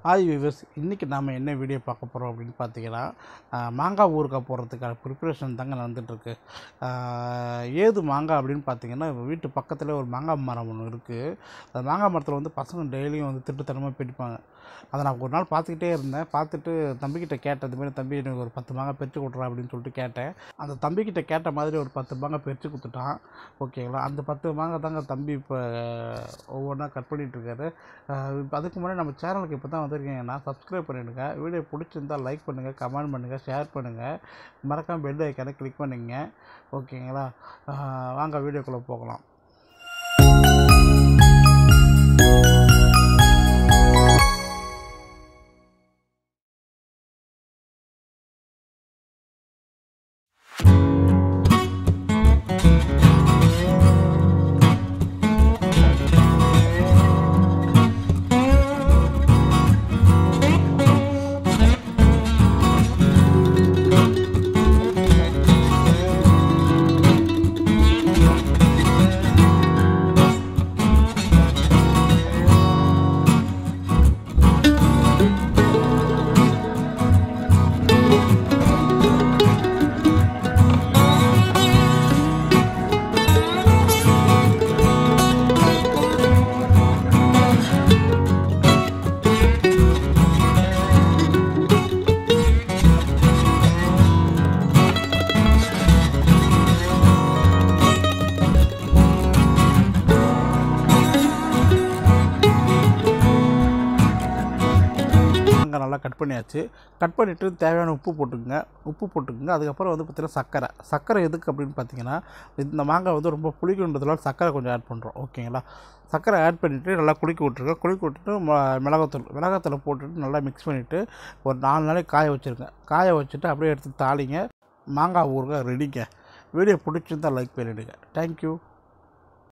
hi viewers இன்றைக்கி நாம் என்ன வீடியோ பார்க்க போகிறோம் அப்படின்னு பார்த்தீங்கன்னா ஆஹ், மாங்காய் ஊறுகாய் போடுறதுக்கான ப்ரிப்ரேஷன் தாங்க நடந்துகிட்ருக்கு ஏது மாங்காய் அப்படின்னு பார்த்தீங்கன்னா வீட்டு பக்கத்தில் ஒரு மாங்காய் மரம் ஒன்று இருக்குது அந்த மாங்காய் மரத்தில் வந்து பசங்க டெய்லியும் வந்து திட்டுத்தனமாக பிடிப்பாங்க அதை நான் ஒரு நாள் பார்த்துக்கிட்டே இருந்தேன் பார்த்துட்டு தம்பிக்கிட்ட கேட்டேன் இது மாதிரி தம்பி எனக்கு ஒரு பத்து மாங்காய் பிரித்து கொடுறா அப்படின்னு சொல்லிட்டு கேட்டேன் அந்த தம்பிக்கிட்ட கேட்ட மாதிரி ஒரு பத்து மாங்காய் பிரித்து கொடுத்துட்டான் ஓகேங்களா அந்த பத்து மாங்காய் தாங்க தம்பி இப்போ ஒவ்வொன்றா கட் பண்ணிகிட்ருக்காரு இப்போ அதுக்கு முன்னாடி நம்ம சேனலுக்கு இப்போ தான் வந்திருக்கீங்கன்னா சப்ஸ்கிரைப் பண்ணிவிடுங்க வீடியோ பிடிச்சிருந்தா லைக் பண்ணுங்கள் கமெண்ட் பண்ணுங்கள் ஷேர் பண்ணுங்கள் மறக்காம பெல் ஐக்கானை கிளிக் பண்ணுங்க ஓகேங்களா ஆஹ் வாங்க வீடியோக்குள்ளே போகலாம் மாங்காய் நல்லா கட் பண்ணியாச்சு கட் பண்ணிவிட்டு தேவையான உப்பு போட்டுக்கோங்க உப்பு போட்டுக்கோங்க அதுக்கப்புறம் வந்து பார்த்திங்கன்னா சர்க்கரை சர்க்கரை எதுக்கு அப்படின்னு பார்த்தீங்கன்னா இந்த மாங்காய் வந்து ரொம்ப புளிக்குன்றதுனால சர்க்கரை கொஞ்சம் ஆட் பண்ணுறோம் ஓகேங்களா சர்க்கரை ஆட் பண்ணிவிட்டு நல்லா குலுக்கி விட்ருங்க குலுக்கி விட்டுட்டு ம- மிளகாத்தூள் மிளகாத்தூளை போட்டுட்டு நல்லா மிக்ஸ் பண்ணிவிட்டு ஒரு நாலு நாளைக்கு காய வச்சுருங்க காய வச்சுட்டு அப்படியே எடுத்து தாளிங்க மாங்காய் ஊறுகாய் ரெடிங்க வீடியோ பிடிச்சிருந்தா லைக் பண்ணிவிடுங்க தேங்க்யூ